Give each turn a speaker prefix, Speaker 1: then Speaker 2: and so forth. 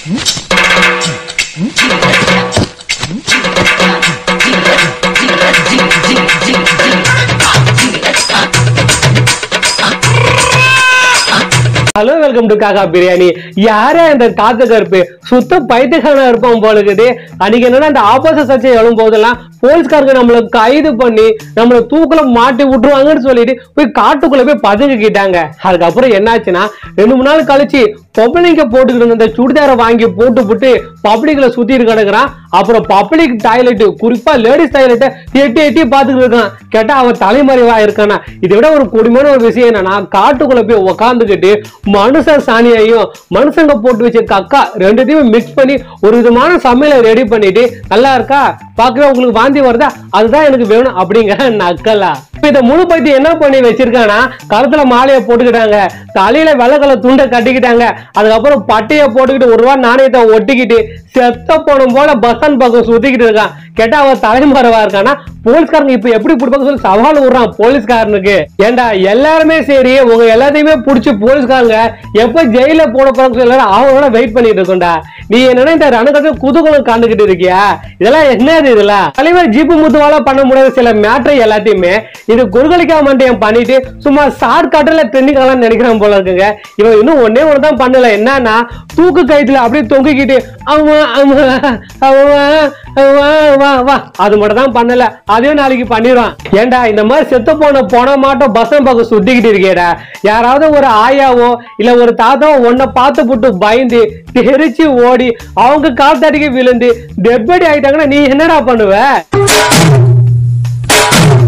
Speaker 1: hello welcome to காக்கா பிரியாணி யாரே இந்த காக்க கருப்பு சுத்த பைத்தியக்காரனா இருப்பான் போல இருக்குது அன்னைக்கு என்னன்னா இந்த ஆப்போசிட் சர்ச்சை எழும் போதெல்லாம் போலீஸ்காரங்க நம்மள கைது பண்ணி நம்மள தூக்குல மாட்டி விட்டுருவாங்கன்னு சொல்லிட்டு போய் காட்டுக்குள்ள போய் பதுங்கிக்கிட்டாங்க அதுக்கப்புறம் என்னாச்சுன்னா ரெண்டு மூணு நாள் கழிச்சு பொம்பளைங்க போட்டுக்கிட்டு இருந்த இந்த சுடிதாரை வாங்கி போட்டு போட்டு பப்ளிக்ல சுத்திட்டு கிடக்குறான் அப்புறம் பப்ளிக் டாய்லெட் குறிப்பா லேடிஸ் டாய்லெட்டை எட்டி எட்டி பாத்துக்கிட்டு இருக்கான் கேட்டா அவன் தலைமறைவா இருக்கானா இதை விட ஒரு கொடுமையான ஒரு விஷயம் என்னன்னா காட்டுக்குள்ள போய் உக்காந்துக்கிட்டு மனுஷ சாணியையும் மனுஷங்க போட்டு வச்ச கக்கா ரெண்டுத்தையும் மிக்ஸ் பண்ணி ஒரு விதமான சமையலை ரெடி பண்ணிட்டு நல்லா இருக்கா பார்க்கவே உங்களுக்கு வாந்தி வருதா அதுதான் எனக்கு வேணும் அப்படிங்கிற நக்கலா இப்ப இத முழு பத்தி என்ன பண்ணி வச்சிருக்கானா கழுத்துல மாலையை போட்டுக்கிட்டாங்க தலையில வெள்ளை கலர் துண்டை கட்டிக்கிட்டாங்க அதுக்கப்புறம் பட்டைய போட்டுக்கிட்டு ஒரு ரூபா நாணயத்தை ஒட்டிக்கிட்டு செத்த போனும் போல பஸ் ஸ்டாண்ட் பக்கம் சுத்திக்கிட்டு இருக்கான் கேட்டா அவன் தலைமறைவா இருக்கானா போலீஸ்காரங்க இப்ப எப்படி பிடிப்பாங்க சொல்லி சவால் விடுறான் போலீஸ்காரனுக்கு ஏண்டா எல்லாருமே சரி உங்க எல்லாத்தையுமே புடிச்சு போலீஸ்காரங்க எப்ப ஜெயில போட போறாங்க சொல்லி எல்லாரும் அவங்களோட வெயிட் பண்ணிட்டு இருக்கோம்டா நீ என்னன்னா இந்த ரணக்கத்தை குதூகலம் காண்டுகிட்டு இருக்கியா இதெல்லாம் என்னது இதெல்லாம் தலைவர் ஜீப்பு முத்துவால பண்ண முடியாத சில மேட்ரை எல்லாத்தையுமே இது குருகலிக்கா மண்டியம் பண்ணிட்டு சும்மா ஷார்ட் கட்டில ட்ரெண்டிங் நினைக்கிறான் போல இருக்குங்க இவன் இன்னும் ஒன்னே ஒன்று தான் பண்ணல என்னன்னா தூக்கு கயிற்றுல அப்படியே தொங்கிக்கிட்டு அவன் அவன் அவன் அவன் வா வா அது மட்டும் தான் பண்ணல அதையும் நாளைக்கு பண்ணிடுவான் ஏன்டா இந்த மாதிரி செத்து போன போன மாட்டோம் பசங்க பக்கம் சுத்திக்கிட்டு இருக்கேடா யாராவது ஒரு ஆயாவோ இல்ல ஒரு தாத்தாவோ உன்னை பார்த்து புட்டு பயந்து தெரிச்சு ஓடி அவங்க கால் தடிக்க விழுந்து டெட் பாடி ஆயிட்டாங்கன்னா நீ என்னடா பண்ணுவ